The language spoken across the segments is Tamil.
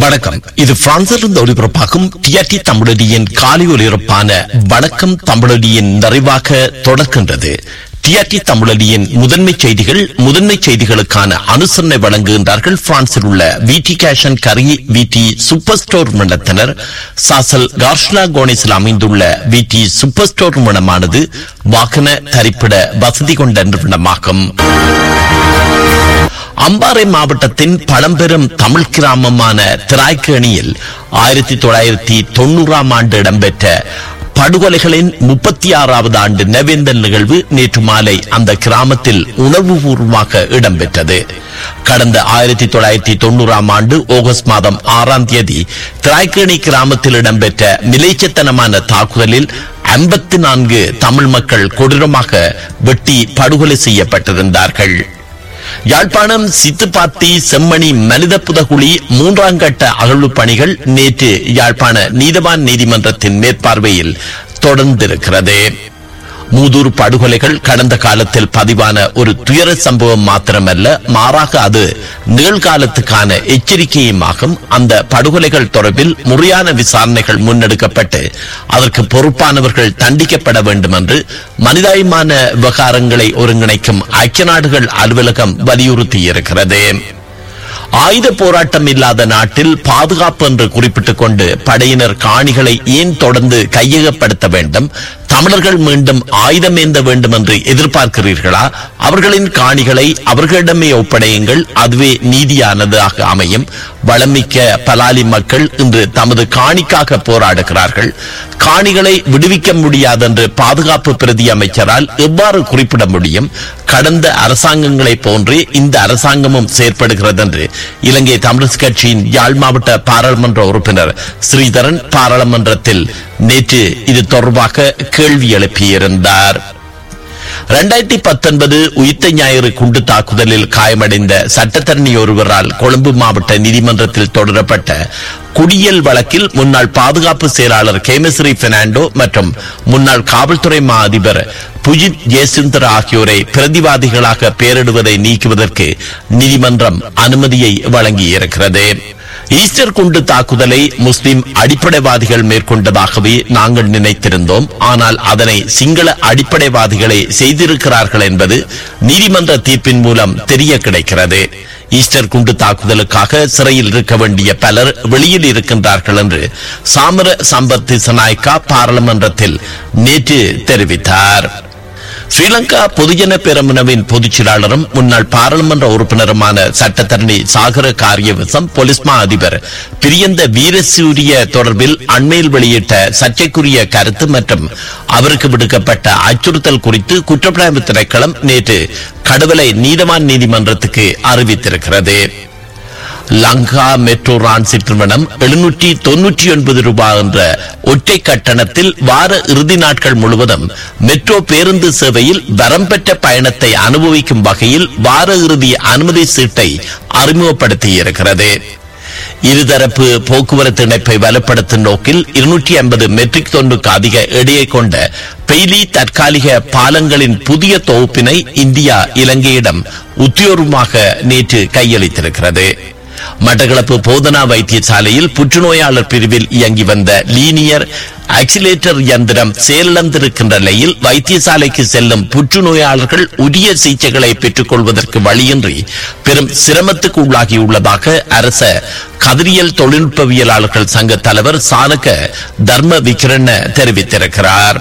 வணக்கம் இது பிரான்சிலிருந்து ஒளிபரப்பாகும் டிஆர்டி தமிழடியின் காலை ஒலிபரப்பான வணக்கம் தமிழடியின் நிறைவாக தொடர்கின்றது டிஆர்டி தமிழடியின் முதன்மை செய்திகள் முதன்மை செய்திகளுக்கான அனுசரணை வழங்குகின்றார்கள் பிரான்சில் உள்ள விடி கேஷன் கரி விடி சூப்பர் ஸ்டோர் நிறுவனத்தினர் சாசல் கார்ஷ்லா கோனிஸில் அமைந்துள்ள விடி சூப்பர் ஸ்டோர் நிறுவனமானது வாகன தரிப்பிட வசதி கொண்ட நிறுவனமாகும் அம்பாறை மாவட்டத்தின் பழம்பெரும் தமிழ் கிராமமான திராய்க்கேணியில் ஆயிரத்தி தொள்ளாயிரத்தி தொண்ணூறாம் ஆண்டு இடம்பெற்ற படுகொலைகளின் முப்பத்தி ஆறாவது ஆண்டு நவேந்தல் நிகழ்வு நேற்று மாலை அந்த கிராமத்தில் உணர்வுபூர்வமாக இடம்பெற்றது கடந்த ஆயிரத்தி தொள்ளாயிரத்தி தொண்ணூறாம் ஆண்டு ஆகஸ்ட் மாதம் ஆறாம் தேதி திராய்க்கேணி கிராமத்தில் இடம்பெற்ற மிலைச்சத்தனமான தாக்குதலில் ஐம்பத்தி நான்கு தமிழ் மக்கள் கொடூரமாக வெட்டி படுகொலை செய்யப்பட்டிருந்தார்கள் யாழ்ப்பாணம் சித்துப்பாத்தி செம்மணி மனித புதகுழி மூன்றாம் கட்ட அகழ்வு பணிகள் நேற்று யாழ்ப்பாண நீதவான் நீதிமன்றத்தின் மேற்பார்வையில் தொடர்ந்திருக்கிறது மூதூர் படுகொலைகள் கடந்த காலத்தில் பதிவான ஒரு துயர சம்பவம் மாத்திரமல்ல மாறாக அது நிகழ்காலத்துக்கான எச்சரிக்கையுமாகும் அந்த படுகொலைகள் தொடர்பில் முறையான விசாரணைகள் முன்னெடுக்கப்பட்டு அதற்கு பொறுப்பானவர்கள் தண்டிக்கப்பட வேண்டும் என்று மனிதாயமான விவகாரங்களை ஒருங்கிணைக்கும் ஐக்கிய நாடுகள் அலுவலகம் வலியுறுத்தியிருக்கிறது ஆயுத போராட்டம் இல்லாத நாட்டில் பாதுகாப்பு என்று குறிப்பிட்டுக் கொண்டு படையினர் காணிகளை ஏன் தொடர்ந்து கையகப்படுத்த வேண்டும் தமிழர்கள் மீண்டும் ஆயுதம் ஏந்த வேண்டும் என்று எதிர்பார்க்கிறீர்களா அவர்களின் காணிகளை அவர்களிடமே ஒப்படையுங்கள் அதுவே நீதியானதாக அமையும் வளமிக்க பலாலி மக்கள் இன்று தமது காணிக்காக போராடுகிறார்கள் காணிகளை விடுவிக்க முடியாதென்று பாதுகாப்பு பிரதி அமைச்சரால் எவ்வாறு குறிப்பிட முடியும் கடந்த அரசாங்கங்களை போன்றே இந்த அரசாங்கமும் செயற்படுகிறது என்று இலங்கை தமிழரசு கட்சியின் யாழ் மாவட்ட பாராளுமன்ற உறுப்பினர் ஸ்ரீதரன் பாராளுமன்றத்தில் நேற்று இது தொடர்பாக கேள்வி எழுப்பியிருந்தார் இரண்டாயிரத்தி பத்தொன்பது உயிர்த்த ஞாயிறு குண்டு தாக்குதலில் காயமடைந்த சட்டத்தரணி ஒருவரால் கொழும்பு மாவட்ட நீதிமன்றத்தில் தொடரப்பட்ட குடியல் வழக்கில் முன்னாள் பாதுகாப்பு செயலாளர் கேமஸ்ரீ பெர்னாண்டோ மற்றும் முன்னாள் காவல்துறை மா அதிபர் புஜித் ஜெயசுந்தர் ஆகியோரை பிரதிவாதிகளாக பெயரிடுவதை நீக்குவதற்கு நீதிமன்றம் அனுமதியை வழங்கியிருக்கிறது ஈஸ்டர் குண்டு தாக்குதலை முஸ்லிம் அடிப்படைவாதிகள் மேற்கொண்டதாகவே நாங்கள் நினைத்திருந்தோம் ஆனால் அதனை சிங்கள அடிப்படைவாதிகளே செய்திருக்கிறார்கள் என்பது நீதிமன்ற தீர்ப்பின் மூலம் தெரிய கிடைக்கிறது ஈஸ்டர் குண்டு தாக்குதலுக்காக சிறையில் இருக்க வேண்டிய பலர் வெளியில் இருக்கின்றார்கள் என்று சாமர சம்பத் திசநாயக்கா பாராளுமன்றத்தில் நேற்று தெரிவித்தார் ஸ்ரீலங்கா பொதுஜன பெரமுனவின் பொதுச் செயலாளரும் முன்னாள் பாராளுமன்ற உறுப்பினருமான சட்டத்தரணி சாகர காரியவசம் போலீஸ் மா அதிபர் பிரியந்த வீரசூரிய தொடர்பில் அண்மையில் வெளியிட்ட சர்ச்சைக்குரிய கருத்து மற்றும் அவருக்கு விடுக்கப்பட்ட அச்சுறுத்தல் குறித்து குற்றப்புலனாய்வு திணைக்களம் நேற்று கடுவலை நீதவான் நீதிமன்றத்துக்கு அறிவித்திருக்கிறது லங்கா மெட்ரோ டிரான்சிட் நிறுவனம் எழுநூற்றி தொன்னூற்றி ஒன்பது ரூபாய் என்ற ஒற்றை கட்டணத்தில் வார இறுதி நாட்கள் முழுவதும் மெட்ரோ பேருந்து சேவையில் வரம் பெற்ற பயணத்தை அனுபவிக்கும் வகையில் வார இறுதி அனுமதி சீட்டை அறிமுகப்படுத்தியிருக்கிறது இருதரப்பு போக்குவரத்து இணைப்பை வலுப்படுத்தும் நோக்கில் இருநூற்றி ஐம்பது மெட்ரிக் தொன்னுக்கு அதிக எடையை கொண்ட பெய்லி தற்காலிக பாலங்களின் புதிய தொகுப்பினை இந்தியா இலங்கையிடம் உத்தியோகமாக நேற்று கையளித்திருக்கிறது மட்டக்களப்பு போதனா வைத்தியசாலையில் புற்றுநோயாளர் பிரிவில் இயங்கி வந்த லீனியர் ஆக்சிலேட்டர் இயந்திரம் செயலிழந்திருக்கின்ற நிலையில் வைத்தியசாலைக்கு செல்லும் புற்றுநோயாளர்கள் உரிய சிகிச்சைகளை பெற்றுக் கொள்வதற்கு வழியின்றி பெரும் சிரமத்துக்கு உள்ளாகியுள்ளதாக அரச கதிரியல் தொழில்நுட்பவியலாளர்கள் சங்க தலைவர் சானக தர்ம விக்கிரண தெரிவித்திருக்கிறார்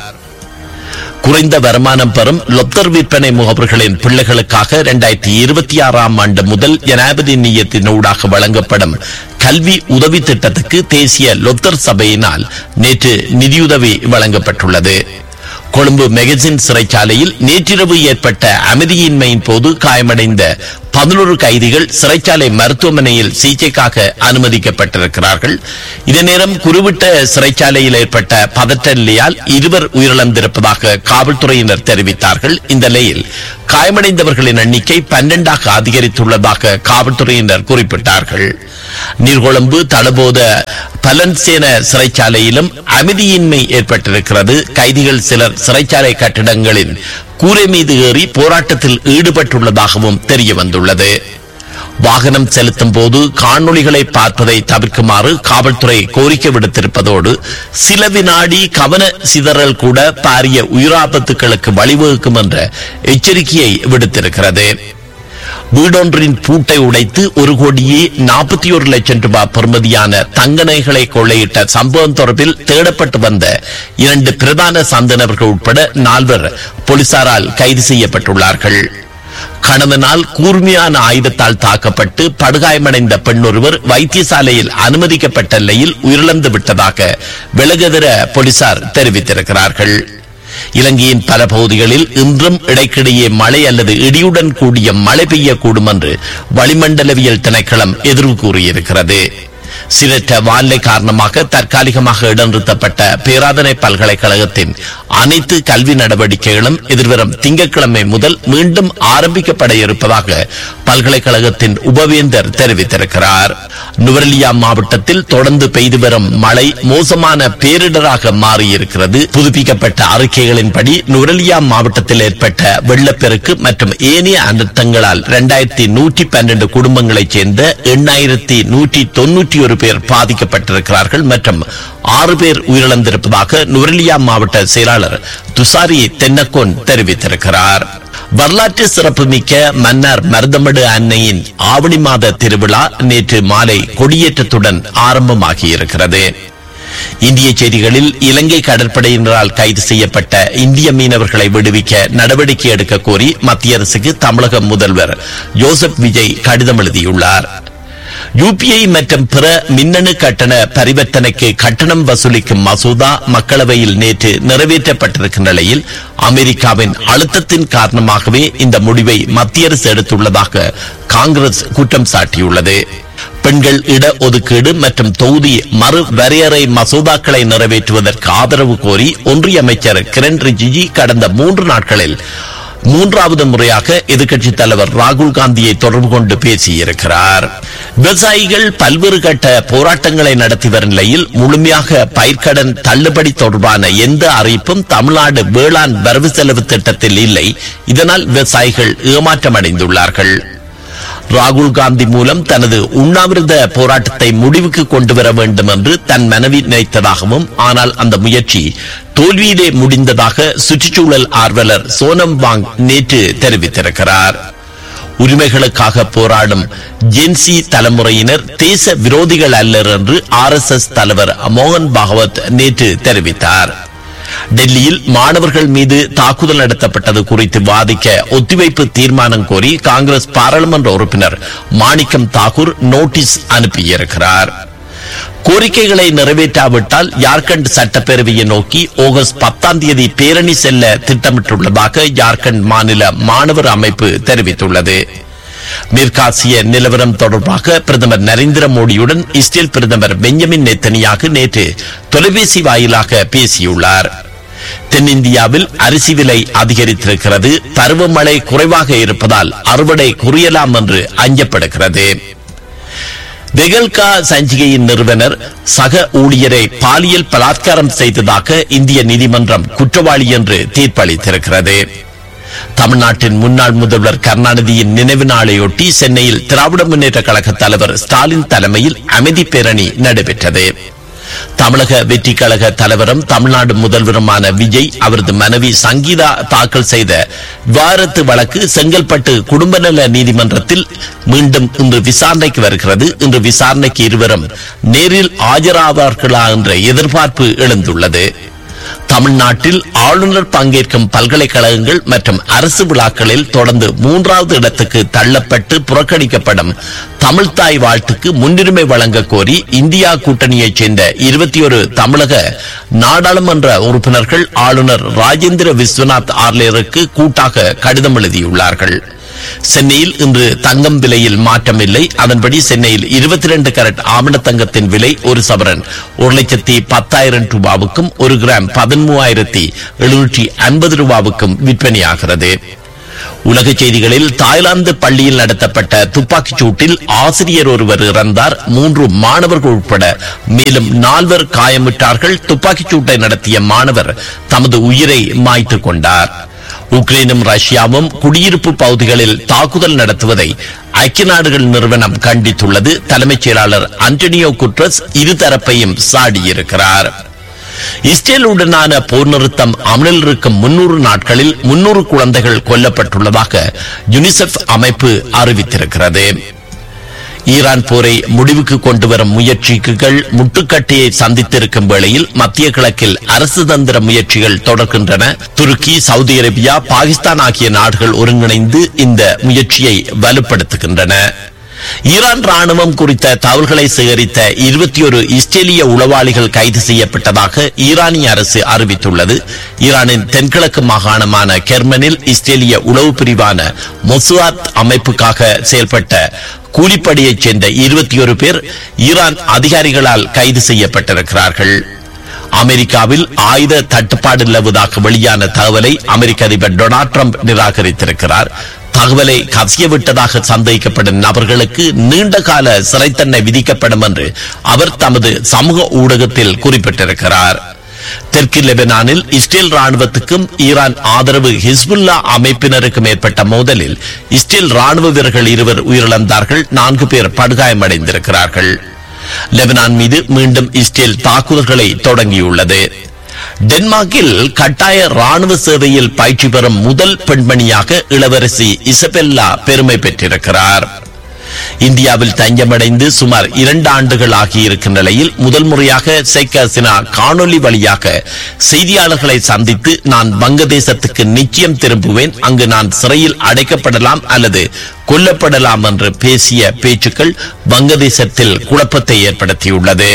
குறைந்த வருமானம் பெறும் லொத்தர் விற்பனை முகவர்களின் பிள்ளைகளுக்காக இரண்டாயிரத்தி இருபத்தி ஆறாம் ஆண்டு முதல் ஜனாதிபதி நியத்தினூடாக வழங்கப்படும் கல்வி உதவி திட்டத்துக்கு தேசிய லொத்தர் சபையினால் நேற்று நிதியுதவி வழங்கப்பட்டுள்ளது கொழும்பு மெகசின் சிறைச்சாலையில் நேற்றிரவு ஏற்பட்ட அமைதியின்மையின் போது காயமடைந்த பதினோரு கைதிகள் சிறைச்சாலை மருத்துவமனையில் சிகிச்சைக்காக அனுமதிக்கப்பட்டிருக்கிறார்கள் இதே நேரம் குறுவிட்ட சிறைச்சாலையில் ஏற்பட்ட பதற்ற நிலையால் இருவர் உயிரிழந்திருப்பதாக காவல்துறையினர் தெரிவித்தார்கள் இந்த நிலையில் காயமடைந்தவர்களின் எண்ணிக்கை பன்னெண்டாக அதிகரித்துள்ளதாக காவல்துறையினர் குறிப்பிட்டார்கள் நீர்கொழும்பு தளபோத பலன்சேன சிறைச்சாலையிலும் அமைதியின்மை ஏற்பட்டிருக்கிறது கைதிகள் சிலர் சிறைச்சாலை கட்டிடங்களின் கூரை மீது ஏறி போராட்டத்தில் ஈடுபட்டுள்ளதாகவும் தெரிய வந்துள்ளது வாகனம் செலுத்தும் போது காணொளிகளை பார்ப்பதை தவிர்க்குமாறு காவல்துறை கோரிக்கை விடுத்திருப்பதோடு சில வினாடி கவன சிதறல் கூட பாரிய உயிராபத்துக்களுக்கு வழிவகுக்கும் என்ற எச்சரிக்கையை விடுத்திருக்கிறது வீடொன்றின் பூட்டை உடைத்து ஒரு கோடியே நாற்பத்தி ஒரு லட்சம் ரூபாய் பெறுமதியான தங்க நகைகளை கொள்ளையிட்ட சம்பவம் தொடர்பில் தேடப்பட்டு வந்த இரண்டு பிரதான சந்தனவர்கள் உட்பட நால்வர் போலீசாரால் கைது செய்யப்பட்டுள்ளார்கள் கணவனால் கூர்மையான ஆயுதத்தால் தாக்கப்பட்டு படுகாயமடைந்த பெண்ணொருவர் வைத்தியசாலையில் அனுமதிக்கப்பட்ட நிலையில் உயிரிழந்து விட்டதாக விலகதிர போலீசார் தெரிவித்திருக்கிறார்கள் இலங்கையின் பல பகுதிகளில் இன்றும் இடைக்கிடையே மழை அல்லது இடியுடன் கூடிய மழை பெய்யக்கூடும் என்று வளிமண்டலவியல் திணைக்களம் எதிர்வு கூறியிருக்கிறது சிரற்ற வானிலை காரணமாக தற்காலிகமாக இடைநிறுத்தப்பட்ட பேராதனை பல்கலைக்கழகத்தின் அனைத்து கல்வி நடவடிக்கைகளும் எதிர்வரும் திங்கட்கிழமை முதல் மீண்டும் ஆரம்பிக்கப்பட இருப்பதாக பல்கலைக்கழகத்தின் உபவேந்தர் தெரிவித்திருக்கிறார் நுவரெலியா மாவட்டத்தில் தொடர்ந்து பெய்து வரும் மழை மோசமான பேரிடராக மாறியிருக்கிறது புதுப்பிக்கப்பட்ட அறிக்கைகளின்படி நுவரெலியா மாவட்டத்தில் ஏற்பட்ட வெள்ளப்பெருக்கு மற்றும் ஏனைய அனர்த்தங்களால் இரண்டாயிரத்தி நூற்றி பன்னெண்டு குடும்பங்களைச் சேர்ந்த எண்ணாயிரத்தி நூற்றி தொன்னூற்றி ஒரு பேர் பாதிக்கப்பட்டிருக்கிறார்கள் மற்றும் ஆறு பேர் உயிரிழந்திருப்பதாக நுவரெலியா மாவட்ட செயலாளர் துசாரி தென்னக்கோன் தெரிவித்திருக்கிறார் வரலாற்று சிறப்புமிக்க மன்னர் மருதமடு அன்னையின் ஆவணி மாத திருவிழா நேற்று மாலை கொடியேற்றத்துடன் ஆரம்பமாகியிருக்கிறது இந்திய செய்திகளில் இலங்கை கடற்படையினரால் கைது செய்யப்பட்ட இந்திய மீனவர்களை விடுவிக்க நடவடிக்கை எடுக்க கோரி மத்திய அரசுக்கு தமிழக முதல்வர் ஜோசப் விஜய் கடிதம் எழுதியுள்ளார் யுபிஐ மற்றும் பிற மின்னணு கட்டண பரிவர்த்தனைக்கு கட்டணம் வசூலிக்கும் மசோதா மக்களவையில் நேற்று நிறைவேற்றப்பட்டிருக்கின்ற நிலையில் அமெரிக்காவின் அழுத்தத்தின் காரணமாகவே இந்த முடிவை மத்திய அரசு எடுத்துள்ளதாக காங்கிரஸ் குற்றம் சாட்டியுள்ளது பெண்கள் இட ஒதுக்கீடு மற்றும் தொகுதி மறு வரையறை மசோதாக்களை நிறைவேற்றுவதற்கு ஆதரவு கோரி ஒன்றிய அமைச்சர் கிரண் ரிஜிஜி கடந்த மூன்று நாட்களில் மூன்றாவது முறையாக எதிர்க்கட்சித் தலைவர் ராகுல் காந்தியை தொடர்பு கொண்டு பேசியிருக்கிறார் விவசாயிகள் பல்வேறு கட்ட போராட்டங்களை நடத்தி வரும் நிலையில் முழுமையாக பயிர்க்கடன் தள்ளுபடி தொடர்பான எந்த அறிவிப்பும் தமிழ்நாடு வேளாண் வரவு செலவு திட்டத்தில் இல்லை இதனால் விவசாயிகள் ஏமாற்றமடைந்துள்ளார்கள் ராகுல் காந்தி மூலம் தனது உண்ணாவிரத போராட்டத்தை முடிவுக்கு கொண்டு வர வேண்டும் என்று தன் மனைவி நினைத்ததாகவும் ஆனால் அந்த முயற்சி தோல்வியிலே முடிந்ததாக சுற்றுச்சூழல் ஆர்வலர் சோனம் வாங் நேற்று தெரிவித்திருக்கிறார் உரிமைகளுக்காக போராடும் ஜென்சி தலைமுறையினர் தேச விரோதிகள் அல்லர் என்று ஆர் எஸ் எஸ் தலைவர் மோகன் பாகவத் நேற்று தெரிவித்தார் டெல்லியில் மாணவர்கள் மீது தாக்குதல் நடத்தப்பட்டது குறித்து வாதிக்க ஒத்திவைப்பு தீர்மானம் கோரி காங்கிரஸ் பாராளுமன்ற உறுப்பினர் மாணிக்கம் தாக்கூர் நோட்டீஸ் அனுப்பியிருக்கிறார் கோரிக்கைகளை நிறைவேற்றாவிட்டால் ஜார்க்கண்ட் சட்டப்பேரவையை நோக்கி ஆகஸ்ட் பத்தாம் தேதி பேரணி செல்ல திட்டமிட்டுள்ளதாக ஜார்க்கண்ட் மாநில மாணவர் அமைப்பு தெரிவித்துள்ளது மேற்காசிய நிலவரம் தொடர்பாக பிரதமர் நரேந்திர மோடியுடன் இஸ்ரேல் பிரதமர் பெஞ்சமின் நெத்தனியாக நேற்று தொலைபேசி வாயிலாக பேசியுள்ளார் தென்னிந்தியாவில் அரிசி விலை அதிகரித்திருக்கிறது பருவமழை குறைவாக இருப்பதால் அறுவடை குறையலாம் என்று அஞ்சப்படுகிறது வெகல்கா சஞ்சிகையின் நிறுவனர் சக ஊழியரை பாலியல் பலாத்காரம் செய்ததாக இந்திய நீதிமன்றம் குற்றவாளி என்று தீர்ப்பளித்திருக்கிறது தமிழ்நாட்டின் முன்னாள் முதல்வர் கருணாநிதியின் நினைவு நாளையொட்டி சென்னையில் திராவிட முன்னேற்ற கழக தலைவர் ஸ்டாலின் தலைமையில் அமைதி பேரணி நடைபெற்றது தமிழக வெற்றி கழக தலைவரும் தமிழ்நாடு முதல்வருமான விஜய் அவரது மனைவி சங்கீதா தாக்கல் செய்த விவாரத்து வழக்கு செங்கல்பட்டு குடும்ப நல நீதிமன்றத்தில் மீண்டும் இன்று விசாரணைக்கு வருகிறது இன்று விசாரணைக்கு இருவரும் நேரில் ஆஜராவார்களா என்ற எதிர்பார்ப்பு எழுந்துள்ளது தமிழ்நாட்டில் ஆளுநர் பங்கேற்கும் பல்கலைக்கழகங்கள் மற்றும் அரசு விழாக்களில் தொடர்ந்து மூன்றாவது இடத்துக்கு தள்ளப்பட்டு புறக்கணிக்கப்படும் தமிழ்தாய் வாழ்த்துக்கு முன்னுரிமை வழங்க கோரி இந்தியா கூட்டணியைச் சேர்ந்த இருபத்தி ஒரு தமிழக நாடாளுமன்ற உறுப்பினர்கள் ஆளுநர் ராஜேந்திர விஸ்வநாத் ஆர்லேருக்கு கூட்டாக கடிதம் எழுதியுள்ளார்கள் சென்னையில் இன்று தங்கம் விலையில் மாற்றமில்லை அதன்படி சென்னையில் இருபத்தி ரெண்டு கரட் ஆவண தங்கத்தின் விலை ஒரு சவரன் ஒரு லட்சத்தி பத்தாயிரம் ரூபாவுக்கும் ஒரு கிராம் பதிமூவாயிரத்தி எழுநூற்றி ஐம்பது ரூபாவுக்கும் விற்பனையாகிறது உலக செய்திகளில் தாய்லாந்து பள்ளியில் நடத்தப்பட்ட துப்பாக்கிச் சூட்டில் ஆசிரியர் ஒருவர் இறந்தார் மூன்று மாணவர்கள் உட்பட மேலும் நால்வர் காயமுற்றார்கள் துப்பாக்கிச் சூட்டை நடத்திய மாணவர் தமது உயிரை மாய்த்துக் கொண்டார் உக்ரைனும் ரஷ்யாவும் குடியிருப்பு பகுதிகளில் தாக்குதல் நடத்துவதை ஐக்கிய நாடுகள் நிறுவனம் கண்டித்துள்ளது தலைமைச் செயலாளர் அண்டனியோ குட்ரஸ் இருதரப்பையும் சாடியிருக்கிறார் இஸ்ரேலுடனான போர் நிறுத்தம் அமலில் இருக்கும் முன்னூறு நாட்களில் முன்னூறு குழந்தைகள் கொல்லப்பட்டுள்ளதாக யுனிசெஃப் அமைப்பு அறிவித்திருக்கிறது ஈரான் போரை முடிவுக்கு கொண்டு வரும் முயற்சிகள் முட்டுக்கட்டையை சந்தித்திருக்கும் வேளையில் மத்திய கிழக்கில் அரசு தந்திர முயற்சிகள் தொடர்கின்றன துருக்கி சவுதி அரேபியா பாகிஸ்தான் ஆகிய நாடுகள் ஒருங்கிணைந்து இந்த முயற்சியை வலுப்படுத்துகின்றன ஈரான் ராணுவம் குறித்த தகவல்களை சேகரித்த இருபத்தி ஒரு இஸ்ரேலிய உளவாளிகள் கைது செய்யப்பட்டதாக ஈரானிய அரசு அறிவித்துள்ளது ஈரானின் தென்கிழக்கு மாகாணமான கெர்மனில் இஸ்ரேலிய உளவு பிரிவான மொசுவாத் அமைப்புக்காக செயல்பட்ட கூலிப்படியைச் சேர்ந்த இருபத்தி ஒரு பேர் ஈரான் அதிகாரிகளால் கைது செய்யப்பட்டிருக்கிறார்கள் அமெரிக்காவில் ஆயுத தட்டுப்பாடு நிலவுவதாக வெளியான தகவலை அமெரிக்க அதிபர் டொனால்ட் ட்ரம்ப் நிராகரித்திருக்கிறார் தகவலை கசியவிட்டதாக சந்தேகிக்கப்படும் நபர்களுக்கு நீண்ட கால சிறை தண்டனை விதிக்கப்படும் என்று அவர் தமது சமூக ஊடகத்தில் குறிப்பிட்டிருக்கிறார் தெற்கு லெபனானில் இஸ்ரேல் ராணுவத்துக்கும் ஈரான் ஆதரவு ஹிஸ்புல்லா அமைப்பினருக்கும் ஏற்பட்ட மோதலில் இஸ்ரேல் ராணுவ வீரர்கள் இருவர் உயிரிழந்தார்கள் நான்கு பேர் படுகாயமடைந்திருக்கிறார்கள் லெபனான் மீது மீண்டும் இஸ்ரேல் தாக்குதல்களை தொடங்கியுள்ளது டென்மார்க்கில் கட்டாய ராணுவ சேவையில் பயிற்சி பெறும் முதல் பெண்மணியாக இளவரசி இசபெல்லா பெருமை பெற்றிருக்கிறார் இந்தியாவில் தஞ்சமடைந்து சுமார் இரண்டு ஆண்டுகள் ஆகியிருக்கும் நிலையில் முதல் முறையாக ஷேக் ஹசீனா காணொலி வழியாக செய்தியாளர்களை சந்தித்து நான் வங்கதேசத்துக்கு நிச்சயம் திரும்புவேன் அங்கு நான் சிறையில் அடைக்கப்படலாம் அல்லது கொல்லப்படலாம் என்று பேசிய பேச்சுக்கள் வங்கதேசத்தில் குழப்பத்தை ஏற்படுத்தியுள்ளது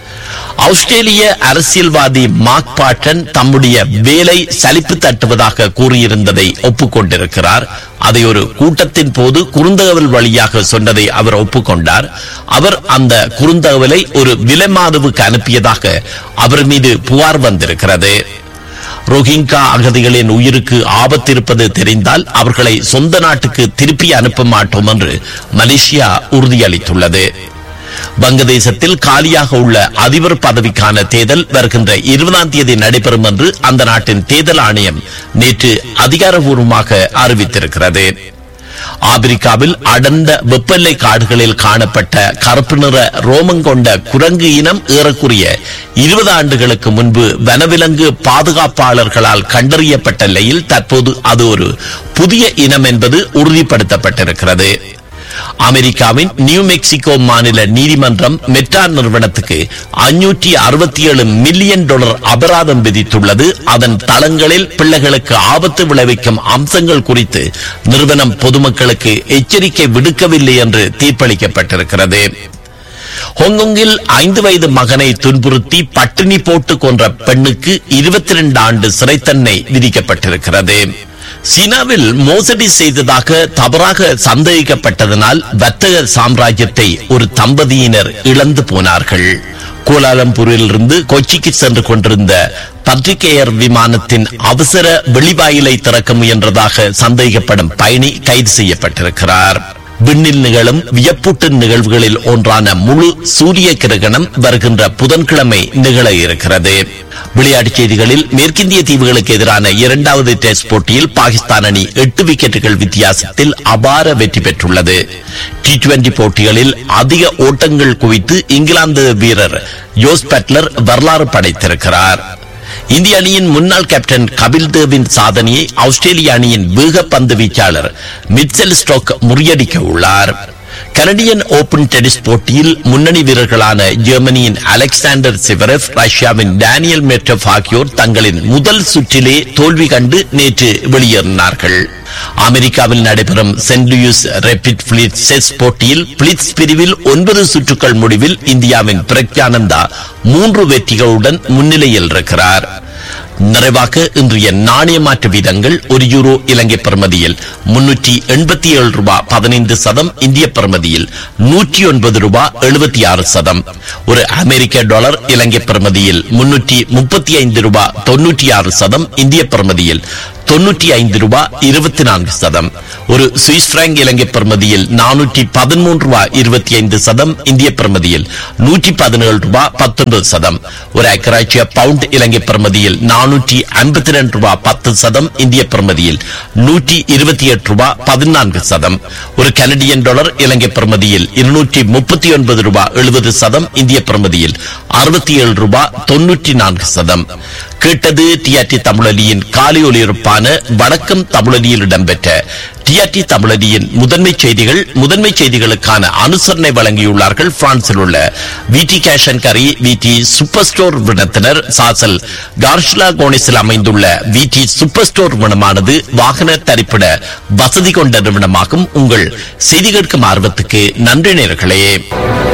ஆஸ்திரேலிய அரசியல்வாதி மார்க் பாட்டன் தம்முடைய வேலை சலிப்பு தட்டுவதாக கூறியிருந்ததை ஒப்புக்கொண்டிருக்கிறார் அதை ஒரு கூட்டத்தின் போது குறுந்தகவல் வழியாக சொன்னதை அவர் ஒப்புக்கொண்டார் அவர் அந்த குறுந்தகவலை ஒரு விலைமாதுவுக்கு அனுப்பியதாக அவர் மீது புகார் வந்திருக்கிறது ரோஹிங்கா அகதிகளின் உயிருக்கு ஆபத்து இருப்பது தெரிந்தால் அவர்களை சொந்த நாட்டுக்கு திருப்பி அனுப்ப மாட்டோம் என்று மலேசியா உறுதியளித்துள்ளது வங்கதேசத்தில் காலியாக உள்ள அதிபர் பதவிக்கான தேர்தல் வருகின்ற இருபதாம் தேதி நடைபெறும் என்று அந்த நாட்டின் தேர்தல் ஆணையம் நேற்று அதிகாரப்பூர்வமாக அறிவித்திருக்கிறது ஆப்பிரிக்காவில் அடர்ந்த வெப்பெல்லை காடுகளில் காணப்பட்ட கருப்பு நிற ரோமம் கொண்ட குரங்கு இனம் ஏறக்குறைய இருபது ஆண்டுகளுக்கு முன்பு வனவிலங்கு பாதுகாப்பாளர்களால் கண்டறியப்பட்ட நிலையில் தற்போது அது ஒரு புதிய இனம் என்பது உறுதிப்படுத்தப்பட்டிருக்கிறது அமெரிக்காவின் நியூ மெக்சிகோ மாநில நீதிமன்றம் மெட்ரா நிறுவனத்துக்கு அஞ்சூற்றி அறுபத்தி ஏழு மில்லியன் டாலர் அபராதம் விதித்துள்ளது அதன் தளங்களில் பிள்ளைகளுக்கு ஆபத்து விளைவிக்கும் அம்சங்கள் குறித்து நிறுவனம் பொதுமக்களுக்கு எச்சரிக்கை விடுக்கவில்லை என்று தீர்ப்பளிக்கப்பட்டிருக்கிறது ஹாங்காங்கில் ஐந்து வயது மகனை துன்புறுத்தி பட்டினி போட்டு கொன்ற பெண்ணுக்கு இருபத்தி ரெண்டு ஆண்டு சிறை தண்டனை விதிக்கப்பட்டிருக்கிறது சீனாவில் மோசடி செய்ததாக தவறாக சந்தேகிக்கப்பட்டதனால் வர்த்தக சாம்ராஜ்யத்தை ஒரு தம்பதியினர் இழந்து போனார்கள் கோலாலம்பூரில் இருந்து கொச்சிக்கு சென்று கொண்டிருந்த பத்ரிகேயர் விமானத்தின் அவசர வெளிவாயிலை திறக்க முயன்றதாக சந்தேகிக்கப்படும் பயணி கைது செய்யப்பட்டிருக்கிறார் விண்ணில் நிகழும் வியப்பூட்டு நிகழ்வுகளில் ஒன்றான முழு சூரிய கிரகணம் வருகின்ற புதன்கிழமை நிகழ இருக்கிறது விளையாட்டுச் செய்திகளில் மேற்கிந்திய தீவுகளுக்கு எதிரான இரண்டாவது டெஸ்ட் போட்டியில் பாகிஸ்தான் அணி எட்டு விக்கெட்டுகள் வித்தியாசத்தில் அபார வெற்றி பெற்றுள்ளது டி டுவெண்டி போட்டிகளில் அதிக ஓட்டங்கள் குவித்து இங்கிலாந்து வீரர் யோஸ் பட்லர் வரலாறு படைத்திருக்கிறார் இந்திய அணியின் முன்னாள் கேப்டன் கபில் தேவின் சாதனையை ஆஸ்திரேலிய அணியின் வேக பந்து வீச்சாளர் மிட்செல் ஸ்டோக் முறியடிக்க உள்ளார் கனடியன் ஓபன் டென்னிஸ் போட்டியில் முன்னணி வீரர்களான ஜெர்மனியின் அலெக்சாண்டர் சிவரெஃப் ரஷ்யாவின் டேனியல் மெட்ரப் ஆகியோர் தங்களின் முதல் சுற்றிலே தோல்வி கண்டு நேற்று வெளியேறினார்கள் அமெரிக்காவில் நடைபெறும் Saint Louis rapid blitz chess போட்டியில் பிளிட்ஸ் பிரிவில் ஒன்பது சுற்றுக்கள் முடிவில் இந்தியாவின் பிரக்யானந்தா மூன்று வெற்றிகளுடன் முன்னிலையில் இருக்கிறார் நிறைவாக இன்றைய நாணய மாற்று வீதங்கள் ஒரு யூரோ இலங்கை பிரமதியில் முன்னூற்றி எண்பத்தி ஏழு ரூபாய் பதினைந்து சதம் இந்திய பிரமதியில் நூற்றி ஒன்பது ரூபாய் எழுபத்தி ஆறு சதம் ஒரு அமெரிக்க டாலர் இலங்கை பிரமதியில் முன்னூற்றி முப்பத்தி ஐந்து ரூபாய் தொன்னூற்றி ஆறு சதம் இந்திய பிரமதியில் தொன்னூற்றி ஐந்து ரூபாய் இருபத்தி நான்கு சதம் ஒரு சுவிஸ் பிராங்க் இலங்கை பிரமதியில் நானூற்றி பதிமூன்று ரூபாய் இருபத்தி ஐந்து சதம் இந்திய பிரமதியில் நூற்றி பதினேழு ரூபாய் பத்தொன்பது சதம் ஒரு அக்கராட்சிய பவுண்ட் இலங்கை பிரமதியில் நானூற்றி ஐம்பத்தி ரெண்டு ரூபாய் பத்து சதம் இந்திய பிரமதியில் நூற்றி இருபத்தி எட்டு ரூபாய் பதினான்கு சதம் ஒரு கனடியன் டாலர் இலங்கை பிரமதியில் இருநூற்றி முப்பத்தி ஒன்பது ரூபாய் எழுபது சதம் இந்திய பிரமதியில் அறுபத்தி ஏழு ரூபாய் தொன்னூற்றி நான்கு சதம் கேட்டது டிஆர்டி தமிழொலியின் காலை ஒலிபரப்பான வணக்கம் தமிழொலியில் இடம்பெற்ற டிஆர்டி தமிழொலியின் முதன்மை செய்திகள் முதன்மை செய்திகளுக்கான அனுசரணை வழங்கியுள்ளார்கள் பிரான்சில் உள்ள விடி கேஷ் அண்ட் கரி விடி சூப்பர் ஸ்டோர் விடத்தினர் சாசல் கார்ஷ்லா கோனிஸில் அமைந்துள்ள விடி சூப்பர் ஸ்டோர் விடமானது வாகன தரிப்பிட வசதி கொண்ட நிறுவனமாகும் உங்கள் செய்தி கேட்கும் ஆர்வத்துக்கு நன்றி நேர்களே